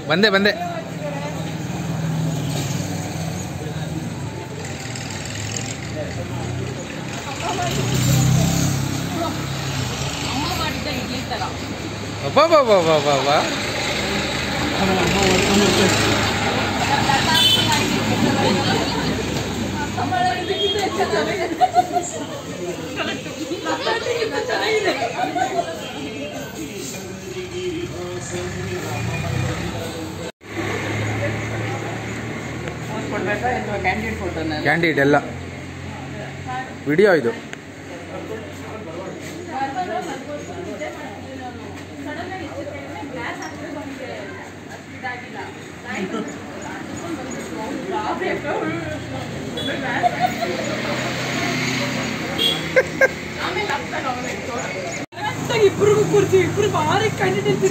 ಬಂದೆ ಬಂದೆ ಅಮ್ಮ ಮಾಡಿದ್ದ ಇಡ್ಲಿ ತರ ಅಬ್ಬಬ್ಬಬ್ಬಬ್ಬಬ್ಬ. ಕೊಡ್ಬೇಕಾ ಅಥವಾ ಕ್ಯಾಂಡಿಡೇಟ್ ಫೋಟೋನ ಕ್ಯಾಂಡಿಡ್ ಎಲ್ಲ ವಿಡಿಯೋ ಇದು ಇಬ್ರಿಗೂ ಕೂರ್ಸಿ ಇಬ್ರು ಭಾರಿ ಕ್ಯಾಂಡಿಡೇಟ್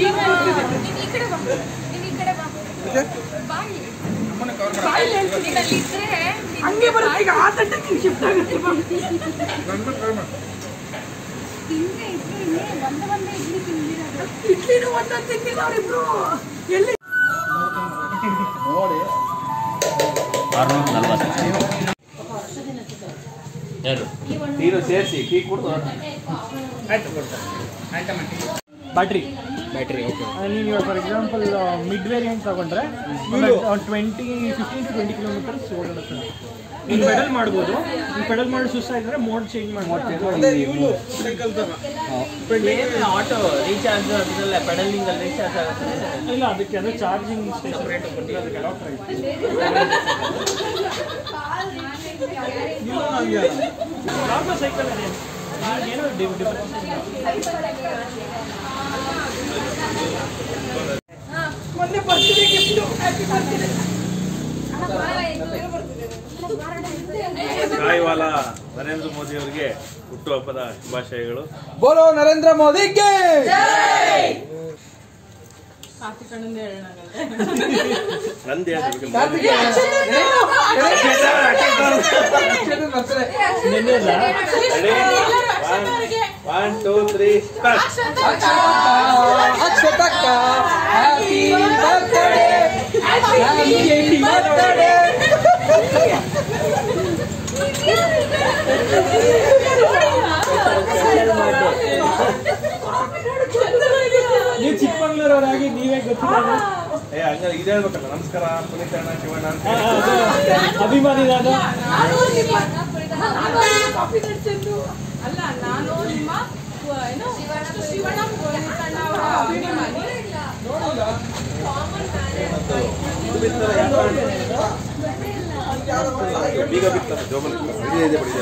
ಹಂಗೆ ಬರುತ್ತೆ ಈಗ ಆ ತಟ್ಟಕ್ಕೆ ಶಿಫ್ಟ್ ಆಗುತ್ತೆ ಬಾ. ಇಡ್ಲಿನೂ ಒಂದೊಂದು ತಿಂದಿಲ್ಲ ಅವ್ರಿಬ್ರು ಎಲ್ಲಿ ಆರುನೂರ ನಲ್ವತ್ತು ಯಾರು ನೀರು ಸೇರಿಸಿ ಕೀ ಕೊಡ್ತು ಬ್ಯಾಟ್ರಿ ಬ್ಯಾಟ್ರಿ ಓಕೆ ನೀವು ಫಾರ್ ಎಕ್ಸಾಂಪಲ್ ಮಿಡ್ ವೇರಿಯಂಟ್ ತಗೊಂಡ್ರೆ twenty fifteen to twenty kilometres ಓಡಾಡುತ್ತೆ ನೀವು ಪೆಡಲ್ ಮಾಡ್ಬೋದು ನೀವು ಪೆಡಲ್ ಮಾಡಿ ಸುಸ್ತಾಯಿದ್ರೆ ಮೋಡ್ ಚೇಂಜ್ ಮಾಡ್ಬೋದು ಆಟೋ ರೀಚಾರ್ಜ್ ಅದರಲ್ಲ ಪೆಡಲಿಂಗ್ ಅಲ್ಲಿ ರೀಚಾರ್ಜ್ ಆಗುತ್ತೆ ಇಲ್ಲ ಅದಕ್ಕೆ ಅದು ಚಾರ್ಜಿಂಗ್ ಸೆಪರೇಟ್ ಕೊಟ್ಟಿಲ್ಲ ಅದಕ್ಕೆ ಅಡಾಪ್ಟರ್ ನಾರ್ಮಲ್ ಸೈಕಲ್ ಏನೋ ಡಿಫರೆನ್ಸ್ ಮೊನ್ನೆ ಬರ್ತಿದೆ ಗಿಫ್ಟ್ ಹ್ಯಾಪಿ ಬರ್ತಿದೆ ಕಾಯಿವಾಲ ನರೇಂದ್ರ ಮೋದಿ ಅವರಿಗೆ ಹುಟ್ಟುಹಬ್ಬದ ಶುಭಾಶಯಗಳು ಬೋಲೋ ನರೇಂದ್ರ ಮೋದಿಗೆ ನಂದಿ ಒನ್ ಟೂ ತ್ರೀ ಅಕ್ಷತಕ್ಕ ಹ್ಯಾಪಿ ಬರ್ತ್ಡೇ ಹ್ಯಾಪಿ ಬರ್ತ್ಡೇ ನೀವು ಚಿಕ್ಕಮಂಗ್ಳೂರವರಾಗಿ ನೀವೇ ಗೊತ್ತಿಲ್ಲ ಏ ಹಂಗ ಇದು ಹೇಳ್ಬೇಕಲ್ಲ ನಮಸ್ಕಾರ ಪುನೀತ್ ಅಣ್ಣ ಶಿವಣ್ಣ ಅಂತ ಅಭಿಮಾನಿ ನಾನು ಕಾಫಿ ನಡ್ಸಂದು ಅಲ್ಲ ನಾನು ನಿಮ್ಮ ಏನು ಶಿವಣ್ಣ ಪುನೀತಣ್ಣ ಅವರ ಅಭಿಮಾನಿ ಬೀಗ ಬಿತ್ತಲ್ಲ ಜೋಬಲ್ ಇದೆ ಇದೆ ಬಿಡಿ,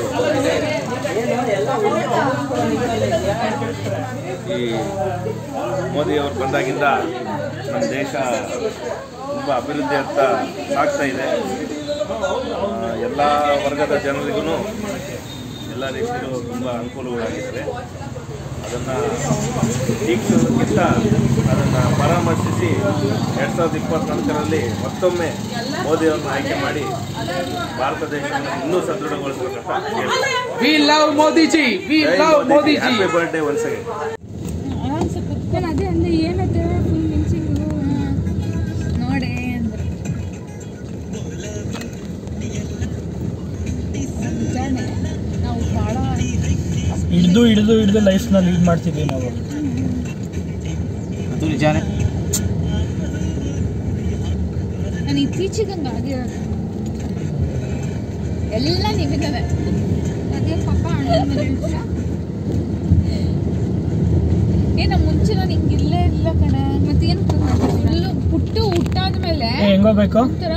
ಇದೆ. ಈ ಮೋದಿ ಅವರು ಬಂದಾಗಿಂದ ನಮ್ಮ ದೇಶ ತುಂಬ ಅಭಿವೃದ್ಧಿ ಅಂತ ಸಾಗ್ತಾ ಇದೆ ಎಲ್ಲ ವರ್ಗದ ಜನರಿಗೂ ಎಲ್ಲ ರೀತಿಯಲ್ಲೂ ತುಂಬ ಅನುಕೂಲಗಳಾಗಿದ್ದಾವೆ ಅದನ್ನು ಟೀಕಿಸೋದಕ್ಕಿಂತ ಅದನ್ನು ಪರಾಮರ್ಶಿಸಿ ಎರಡು ಸಾವಿರದ ಇಪ್ಪತ್ನಾಲ್ಕರಲ್ಲಿ ಮತ್ತೊಮ್ಮೆ ಮೋದಿಯವರನ್ನು ಆಯ್ಕೆ ಮಾಡಿ ಭಾರತ ದೇಶವನ್ನು ಇನ್ನೂ ಸದೃಢಗೊಳಿಸಬೇಕಂತ ಹೇಳ್ತಾರೆ we love Modiji we love Modiji happy birthday once again ನಾನು ಅದೇ ಅಂದೆ ಏನತ್ತೆ ಫುಲ್ ಮಿಂಚಿಂಗು ನೋಡೆ ಅಂದ್ರೆ ನಿಜಾನೆ ನಾವು ಭಾಳ ಹಿಡಿದು ಹಿಡಿದು ಹಿಡಿದು ಲೈಫ್ನ ಲೀಡ್ ಮಾಡ್ತಿದ್ವಿ ನಾವು ಅದು ನಿಜಾನೇ ನಾನು ಇತ್ತೀಚೆಗೆ ಹಂಗೆ ಆಗಿರೋದು ಎಲ್ಲ ನಿಗದವೆ ಅದೇ ಪಾಪ ಅಣ್ಣ ಮೇಲೆ ಇಳ್ಸ ಏನ ಮುಂಚೆ ನಾನು ಹಿಂಗೆ ಇಲ್ಲೇ ಇಲ್ಲ ಕಣ ಮತ್ತೇನು ಫುಲ್ಲು ಪುಟ್ಟು ಹುಟ್ಟಾದ್ಮೇಲೆ ಹೆಂಗೋಗ್ಬೇಕು ಒಂಥರ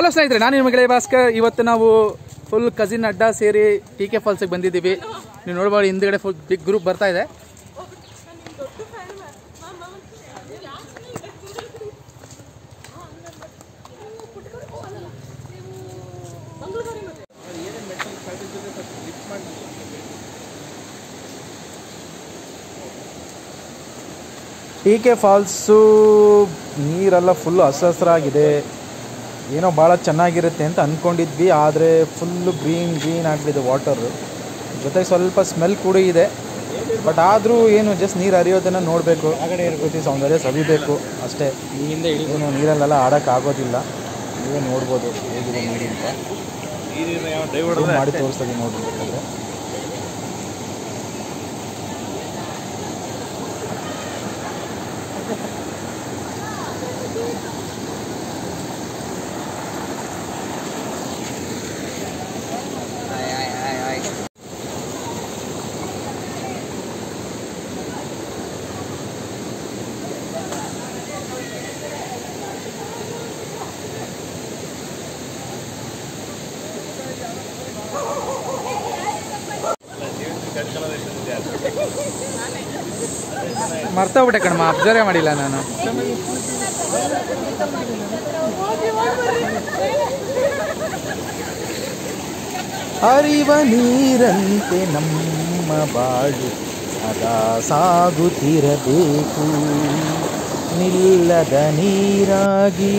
ಹಲೋ ಸ್ನೇಹಿತರೆ ನಾನು ನಿಮ್ಮ ಗೆಳೆಯ ಭಾಸ್ಕರ್ ಇವತ್ತು ನಾವು ಫುಲ್ ಕಸಿನ್ ಅಡ್ಡ ಸೇರಿ ಟಿ ಕೆ ಫಾಲ್ಸಿಗೆ ಬಂದಿದ್ದೀವಿ ನೀವು ನೋಡ್ಬೋದು ಹಿಂದ್ಗಡೆ ಫುಲ್ ಬಿಗ್ ಗ್ರೂಪ್ ಬರ್ತಾ ಇದೆ ಟಿ ಕೆ ಫಾಲ್ಸು ನೀರೆಲ್ಲ ಫುಲ್ಲು ಹಸರಾಗಿದೆ ಏನೋ ಭಾಳ ಚೆನ್ನಾಗಿರುತ್ತೆ ಅಂತ ಅಂದ್ಕೊಂಡಿದ್ವಿ ಆದರೆ ಫುಲ್ಲು ಗ್ರೀನ್ ಗ್ರೀನ್ ಆಗಿಬಿಟ್ಟಿದೆ ವಾಟರು ಜೊತೆಗೆ ಸ್ವಲ್ಪ ಸ್ಮೆಲ್ ಕೂಡ ಇದೆ ಬಟ್ ಆದರೂ ಏನು ಜಸ್ಟ್ ನೀರು ಹರಿಯೋದನ್ನು ನೋಡಬೇಕು ಪ್ರಕೃತಿ ಸೌಂದರ್ಯ ಸವಿಬೇಕು ಅಷ್ಟೇ ಏನು ನೀರಲ್ಲೆಲ್ಲ ಆಡೋಕ್ಕಾಗೋದಿಲ್ಲ ನೀವೇ ನೋಡ್ಬೋದು ಹೇಗಿದೆ ನೀರು ಅಂತ ನೀರಿನ ಯಾವ ಡೈ Zoom ಮಾಡಿ ತೋರಿಸ್ತೀನಿ ನೋಡ್ಬೇಕಾದ್ರೆ ಮರ್ತೋಗ್ಬಿಟ್ಟೆ ಕಣಮ್ಮ ಅಬ್ಸರ್ವೇ ಮಾಡಿಲ್ಲ ನಾನು ಹರಿವ ನೀರಂತೆ ನಮ್ಮ ಬಾಳು ಸದಾ ಸಾಗುತ್ತಿರಬೇಕು ನಿಲ್ಲದ ನೀರಾಗಿ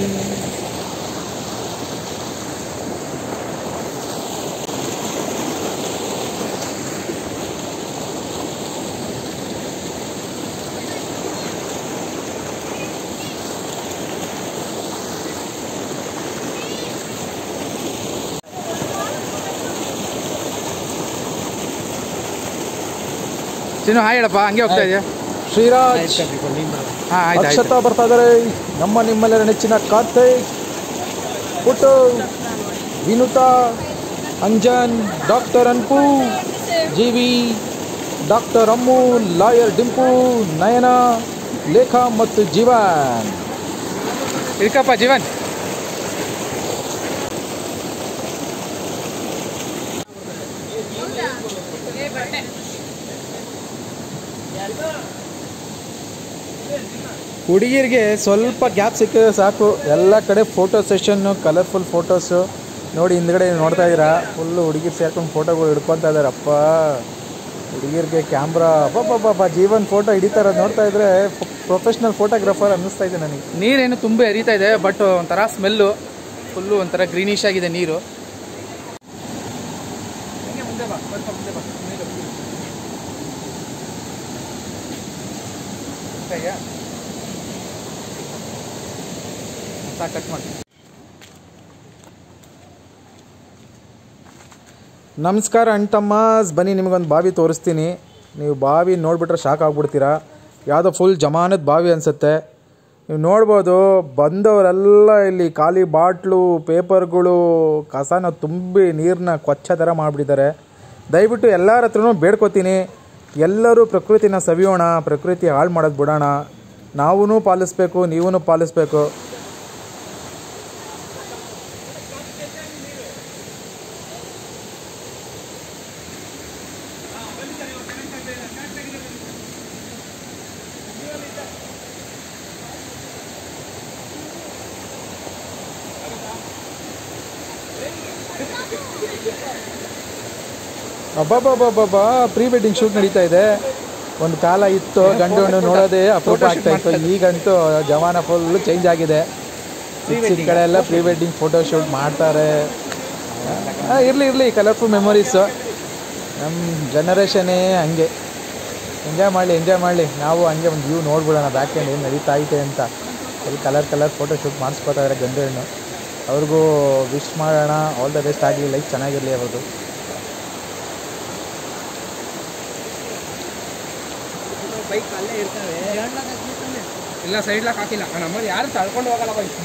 ಚಿನ್ನು ಹಾಯ್ ಹೇಳಪ್ಪ ಹಂಗೆ ಹೋಗ್ತಾ ಇದೆಯಾ ಶ್ರೀರಾಜ್ ಹಾಂ ಆಯ್ತು ಆಯ್ತು ಅಕ್ಷತಾ ಬರ್ತಾ ಇದ್ದಾರೆ ನಮ್ಮ ನಿಮ್ಮೆಲ್ಲರ ನೆಚ್ಚಿನ Karthik Puttu Vinutha Anjan doctor Anpu Jeevi doctor Ammu lawyer Dimpu Nayana Lekha ಮತ್ತು ಜೀವನ್ ಇರ್ಕಪ್ಪ ಜೀವನ್ ಹುಡುಗಿರಿಗೆ ಸ್ವಲ್ಪ ಗ್ಯಾಪ್ ಸಿಕ್ಕಿದ್ರೆ ಸಾಕು ಎಲ್ಲ ಕಡೆ ಫೋಟೋ ಸೆಷನ್ನು ಕಲರ್ಫುಲ್ ಫೋಟೋಸು ನೋಡಿ ಹಿಂದ್ಗಡೆ ನೋಡ್ತಾ ಇದ್ದೀರಾ ಫುಲ್ಲು ಹುಡುಗಿರು ಸೇರ್ಕೊಂಡು ಫೋಟೋಗಳು ಹಿಡ್ಕೊತಾ ಇದ್ದಾರೆ ಅಪ್ಪ ಹುಡುಗಿರಿಗೆ ಕ್ಯಾಮ್ರಾ ಅಬ್ಬಬ್ಬಬ್ಬ ಜೀವನ್ ಫೋಟೋ ಹಿಡಿತಾ ಇರೋದು ನೋಡ್ತಾ ಇದ್ರೆ ಪ್ರೊಫೆಷ್ನಲ್ ಫೋಟೋಗ್ರಾಫರ್ ಅನ್ನಿಸ್ತಾ ಇದೆ ನನಗೆ ನೀರೇನು ತುಂಬ ಹರಿತಾ ಇದೆ ಬಟ್ ಒಂಥರ ಸ್ಮೆಲ್ಲು ಫುಲ್ಲು ಒಂಥರ ಗ್ರೀನಿಶ್ ಆಗಿದೆ ನೀರು ಕಟ್ ಮಾಡಿ ನಮಸ್ಕಾರ ಅಣ್ತಮ್ಮಸ್ ಬನ್ನಿ ನಿಮಗೊಂದು ಬಾವಿ ತೋರಿಸ್ತೀನಿ ನೀವು ಬಾವಿ ನೋಡಿಬಿಟ್ರೆ ಶಾಕ್ ಆಗ್ಬಿಡ್ತೀರಾ ಯಾವುದೋ ಫುಲ್ ಜಮಾನದ ಬಾವಿ ಅನಿಸುತ್ತೆ ನೀವು ನೋಡ್ಬೋದು ಬಂದವರೆಲ್ಲ ಇಲ್ಲಿ ಖಾಲಿ ಬಾಟ್ಲು ಪೇಪರ್ಗಳು ಕಸನ ತುಂಬಿ ನೀರನ್ನ ಕೊಚ್ಚ ಥರ ಮಾಡಿಬಿಟ್ಟಿದ್ದಾರೆ ದಯವಿಟ್ಟು ಎಲ್ಲರ ಹತ್ರನೂ ಬೇಡ್ಕೋತೀನಿ ಎಲ್ಲರೂ ಪ್ರಕೃತಿನ ಸವಿಯೋಣ ಪ್ರಕೃತಿ ಹಾಳು ಮಾಡೋದು ಬಿಡೋಣ ನಾವೂ ಪಾಲಿಸ್ಬೇಕು ನೀವೂ ಪಾಲಿಸ್ಬೇಕು ಅಬ್ಬಬ್ಬಬ್ಬಬ್ಬಾ ಪ್ರೀ ವೆಡ್ಡಿಂಗ್ ಶೂಟ್ ನಡೀತಾ ಇದೆ ಒಂದು ಕಾಲ ಇತ್ತು ಗಂಡು ಹೆಣ್ಣು ನೋಡೋದೇ ಅಪರೂಪ ಆಗ್ತಾ ಇತ್ತು ಈಗಂತೂ ಜಮಾನ ಫುಲ್ ಚೇಂಜ್ ಆಗಿದೆ ಸಿಕ್ಕ ಸಿಕ್ಕ ಕಡೆ ಎಲ್ಲ ಪ್ರೀ ವೆಡ್ಡಿಂಗ್ ಫೋಟೋ ಶೂಟ್ ಮಾಡ್ತಾರೆ ಇರಲಿ ಇರಲಿ ಕಲರ್ಫುಲ್ ಮೆಮೊರೀಸು ನಮ್ಮ ಜನರೇಷನೇ ಹಂಗೆ ಎಂಜಾಯ್ ಮಾಡಲಿ ಎಂಜಾಯ್ ಮಾಡಲಿ ನಾವು ಹಂಗೆ ಒಂದು ವ್ಯೂ ನೋಡ್ಬಿಡೋಣ ಬ್ಯಾಕ್ ಎಂಡ್ ಏನು ನಡೀತಾ ಐತೆ ಅಂತ ಅಲ್ಲಿ ಕಲರ್ ಕಲರ್ ಫೋಟೋ ಶೂಟ್ ಮಾಡಿಸ್ಕೊತಾ ಇದ್ದಾರೆ ಗಂಡು ಹೆಣ್ಣು ಅವ್ರಿಗೂ ವಿಶ್ ಮಾಡೋಣ ಆಲ್ ದ ಬೆಸ್ಟ್ ಆಗಲಿ ಲೈಫ್ ಚೆನ್ನಾಗಿರಲಿ ಅವ್ರದ್ದು ಇಲ್ಲ ಸೈಡ್ ಲಾಕ್ ಹಾಕಿಲ್ಲ ನಮ್ಮ ಯಾರು ತಳ್ಕೊಂಡು ಹೋಗಲ್ಲ ಬೈಕ್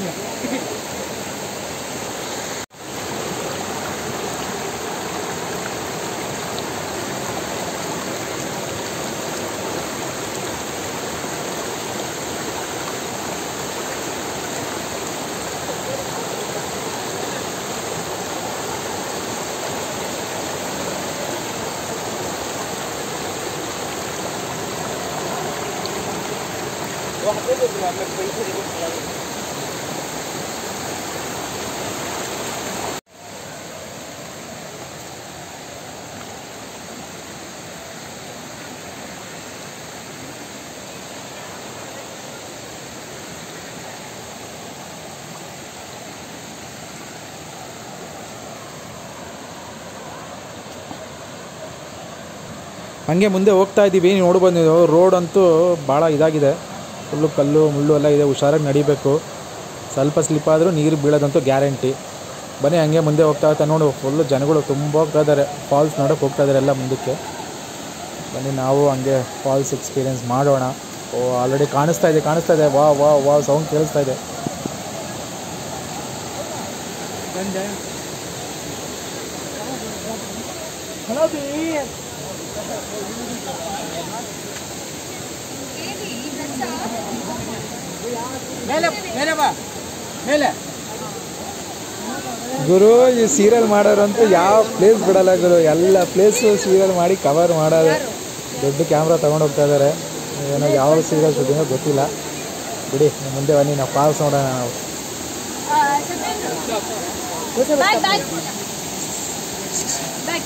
ಹಂಗೆ ಮುಂದೆ ಹೋಗ್ತಾ ಇದ್ದೀವಿ ನೋಡ್ಬೋದು ನೀವು ರೋಡ್ ಅಂತೂ ಭಾಳ ಇದಾಗಿದೆ ಫುಲ್ಲು ಕಲ್ಲು ಮುಳ್ಳು ಎಲ್ಲ ಇದೆ ಹುಷಾರಾಗಿ ನಡಿಬೇಕು ಸ್ವಲ್ಪ ಸ್ಲಿಪ್ ಆದರೂ ನೀರು ಬೀಳೋದಂತೂ ಗ್ಯಾರಂಟಿ ಬನ್ನಿ ಹಂಗೆ ಮುಂದೆ ಹೋಗ್ತಾ ಇರ್ತಾ ನೋಡು ಫುಲ್ಲು ಜನಗಳು ತುಂಬ ಹೋಗ್ತಾ ಇದ್ದಾರೆ ಫಾಲ್ಸ್ ನೋಡೋಕೆ ಹೋಗ್ತಾ ಇದ್ದಾರೆ ಎಲ್ಲ ಮುಂದಕ್ಕೆ ಬನ್ನಿ ನಾವು ಹಂಗೆ ಫಾಲ್ಸ್ ಎಕ್ಸ್ಪೀರಿಯೆನ್ಸ್ ಮಾಡೋಣ ಓ ಆಲ್ರೆಡಿ ಕಾಣಿಸ್ತಾ ಇದೆ ಕಾಣಿಸ್ತಾ ಇದೆ ವಾ ವಾ ವಾ ಸೌಂಡ್ ಕೇಳಿಸ್ತಾ ಇದೆ ಗುರು ಈ ಸೀರಿಯಲ್ ಮಾಡೋರಂತೂ ಯಾವ ಪ್ಲೇಸ್ ಬಿಡಲ್ಲ ಗುರು ಎಲ್ಲ ಪ್ಲೇಸು ಸೀರಿಯಲ್ ಮಾಡಿ ಕವರ್ ಮಾಡೋದು ದೊಡ್ಡ ಕ್ಯಾಮ್ರಾ ತೊಗೊಂಡು ಹೋಗ್ತಾ ಇದ್ದಾರೆ ಏನೋ ಯಾವ ಸೀರಿಯಲ್ ಶೂಟಿಂಗೋ ಗೊತ್ತಿಲ್ಲ ಬಿಡಿ ಇನ್ನು ಮುಂದೆ ಬನ್ನಿ ನಾವು ಫಾಲ್ಸ್ ನೋಡೋಣ ನಾವು bag bag bag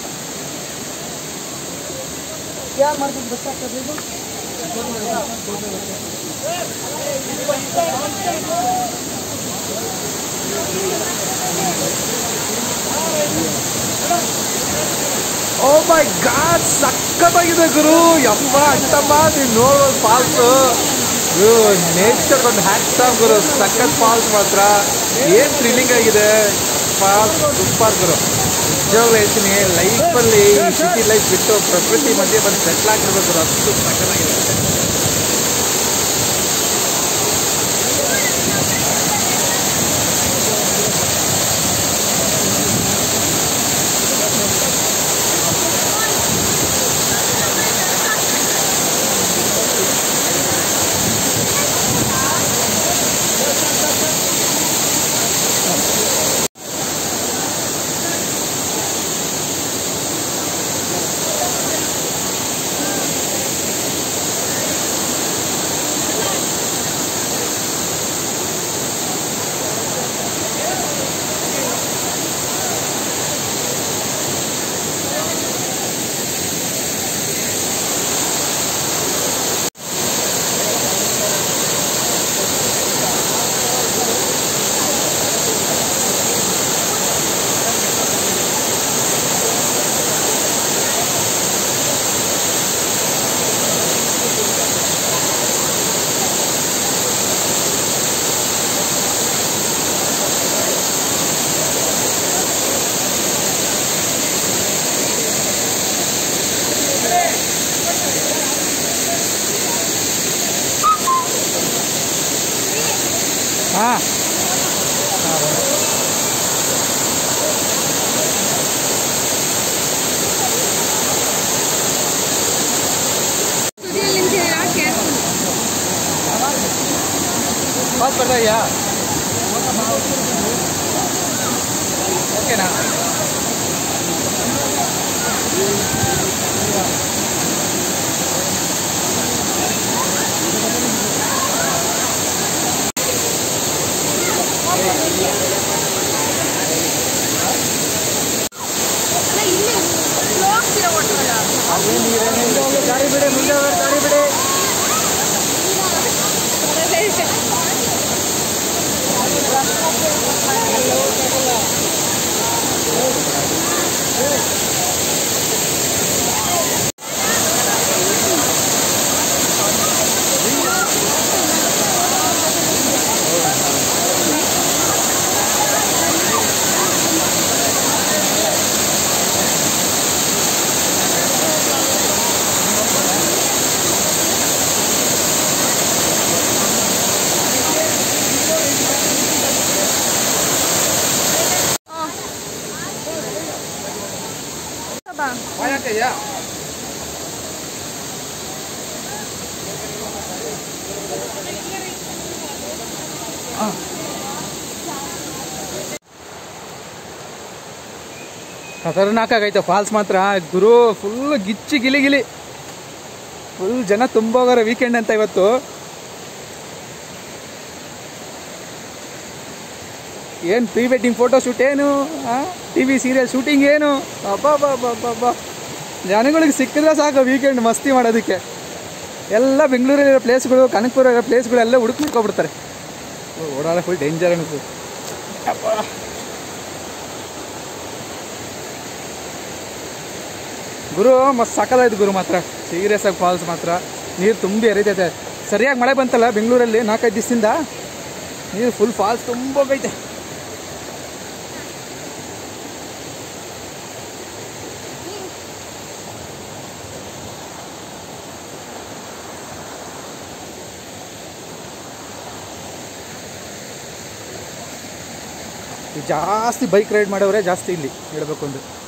oh my god ಸಕ್ಕತ್ತಾಗಿದೆ ಗುರು ಯಪ್ಪ ಅಷ್ಟಮ್ಮ ನೀವು ನೋಡ್ಬೋದು ಫಾಲ್ಸು ಗುರು ನೇಚರ್ ಒಂದು ಹ್ಯಾಟ್ಸ್ ಆಫ್ ಗುರು ಸಖತ್ ಫಾಲ್ಸ್ ಮಾತ್ರ ಏನು ಥ್ರಿಲ್ಲಿಂಗ್ ಆಗಿದೆ ಫಾಲ್ಸ್ ಸೂಪರ್ ಗುರು ನಿಜವಾಗ್ಲೂ ಹೇಳ್ತೀನಿ ಲೈಫಲ್ಲಿ ಸಿಟಿ ಲೈಫ್ ಬಿಟ್ಟು ಪ್ರಕೃತಿ ಮಧ್ಯೆ ಬಂದು ಸೆಟ್ಲ್ ಆಗಿರ್ಬೇಕು ಗುರು ಅಷ್ಟು ಸಕ್ಕತ್ತಾಗಿದೆ ಹಾಂ ಫಾಲ್ಸ್ ಬರ್ತಾ ಇದೆಯಾ ಓಕೆನಾ ಇಲ್ಲಿ ಸ್ಲೋ ಆಗ್ತೀರಾ ಓಟಲ್ಲ ಗಾಡಿ ಬಿಡಿ ಮುಂದೆ ಹೋಗಿ ಗಾಡಿ ಬಿಡಿ ಇದೆಯಾ ಖತರ್ನಾಕ್ ಆಗೈತೆ ಫಾಲ್ಸ್ ಮಾತ್ರ ಗುರು ಫುಲ್ ಗಿಚ್ಚಿ ಗಿಲಿ ಗಿಲಿ ಫುಲ್ ಜನ ತುಂಬ ಹೋಗೋರೆ ವೀಕೆಂಡ್ ಅಂತ ಇವತ್ತು ಏನು ಪ್ರೀ ವೆಡ್ಡಿಂಗ್ ಫೋಟೋ ಶೂಟ್ ಏನು ಟಿ ವಿ ಸೀರಿಯಲ್ ಶೂಟಿಂಗ್ ಏನು ಅಬ್ಬಾ ಜನಗಳಿಗೆ ಸಿಕ್ಕಿದ್ರೆ ಸಾಕು ವೀಕೆಂಡ್ ಮಸ್ತಿ ಮಾಡೋದಕ್ಕೆ ಎಲ್ಲ ಬೆಂಗಳೂರಲ್ಲಿರೋ ಪ್ಲೇಸ್ಗಳು ಕನಕಪುರ ಇರೋ ಪ್ಲೇಸ್ಗಳು ಎಲ್ಲ ಹುಡುಕ್ ಮಾಡ್ಕೊಬಿಡ್ತಾರೆ ಓಡಾಡ ಫುಲ್ ಡೇಂಜರ್ ಅನಿಸ್ತು ಗುರು ಮಸ್ತ್ ಸಾಕದಾಯ್ತು ಗುರು ಮಾತ್ರ ಸೀರಿಯಸ್ ಆಗಿ ಫಾಲ್ಸ್ ಮಾತ್ರ ನೀರು ತುಂಬಿ ಹರಿತೈತೆ ಸರಿಯಾಗಿ ಮಳೆ ಬಂತಲ್ಲ ಬೆಂಗಳೂರಲ್ಲಿ ನಾಲ್ಕೈದು ದಿವಸದಿಂದ ನೀರು ಫುಲ್ ಫಾಲ್ಸ್ ತುಂಬ ಹೋಗೈತೆ ಜಾಸ್ತಿ ಬೈಕ್ ರೈಡ್ ಮಾಡೋರೆ ಜಾಸ್ತಿ ಇಲ್ಲಿ ಹೇಳ್ಬೇಕು ಅಂದ್ರೆ